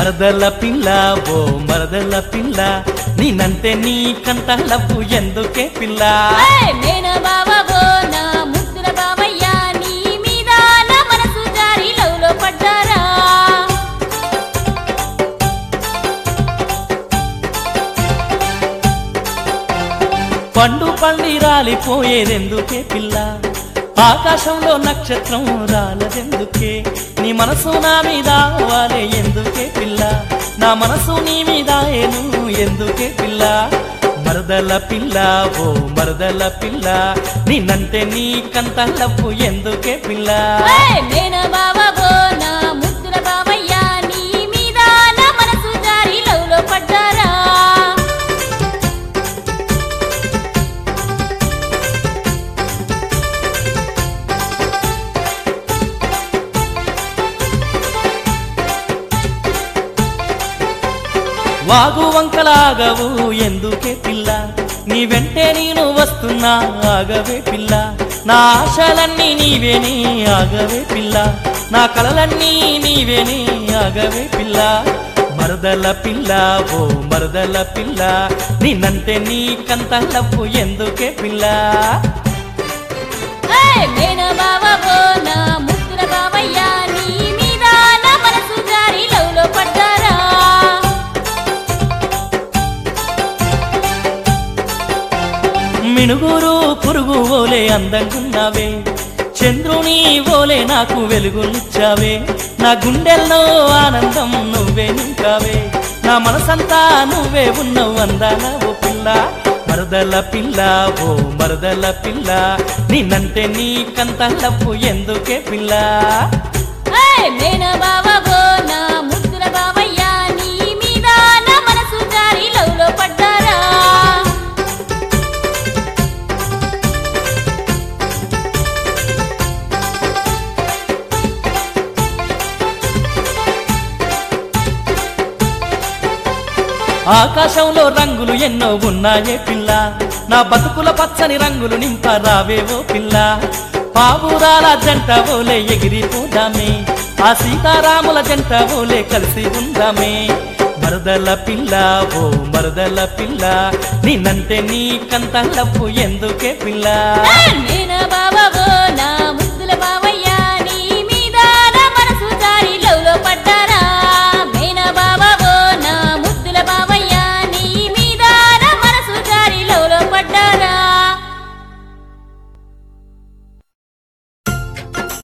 మరదల పిల్ల ఓ మరదల పిల్ల నేనంటే నీ కంత లవ్వు ఎందుకే పిల్ల ఏయ్, మేన బావో నా ముద్దుల బావయ్య నీ మీద నా మనసు జారి లవ్లో పడ్డారా పండు పండి రాలిపోయేదెందుకే పిల్ల ఆకాశంలో నక్షత్రం రాలదెందుకే నీ మనసు నా మీద వాలే ఎందుకే పిల్ల నా మనసు నీ మీద ఏను ఎందుకే పిల్ల మరదల పిల్ల ఓ మరదల పిల్ల నేనంటే నీ కంత లవ్వు ఎందుకే పిల్ల ఏయ్, మేన బావో నా ముద్దుల బావయ్య నీ మీద నా మనసు జారి లవ్లో పడ్డారా వాగు వంకలాగవు ఎందుకే పిల్ల నీ వెంటే నేను వస్తున్నా ఆగవే పిల్ల నా ఆశలన్నీ నీవేనే ఆగవే పిల్ల నా కలలన్నీ నీవేనే ఆగవే పిల్ల మరదల పిల్ల ఓ మరదల పిల్ల నేనంటే నీ కంత లవ్వు ఎందుకే పిల్ల ఏయ్, మేన బావో నా ముద్దుల బావయ్య నీ మీద నా మనసు జారి లవ్లో పడ్డారా మినుగురు పురుగు ఓలే అందంగున్నావే చంద్రుని ఓలే నాకు వెలుగునిచ్చావే నా గుండెల్లో ఆనందం నువ్వే నింపావే నా మనసంతా నువ్వే ఉన్నావు అందాల ఓ పిల్ల మరదల పిల్ల ఓ మరదల పిల్ల నేనంటే నీకంత లవ్వు ఎందుకే పిల్ల ఏయ్, మేన బావో నా ముద్దుల బావయ్య నీ మీద నా మనసు జారి లవ్లో పడ్డారా ఆకాశంలో రంగులు ఎన్నో ఉన్నాయే పిల్ల నా బతుకుల పచ్చని రంగులు నింపరావేవో పిల్ల పావురాల జంట ఓలే ఎగిరిపోదామే ఆ సీతారాముల జంట ఓలే కలిసి ఉందామే మరదల పిల్ల ఓ మరదల పిల్ల నేనంటే నీకంత లవ్వు ఎందుకే పిల్ల ఏయ్, మేన బావ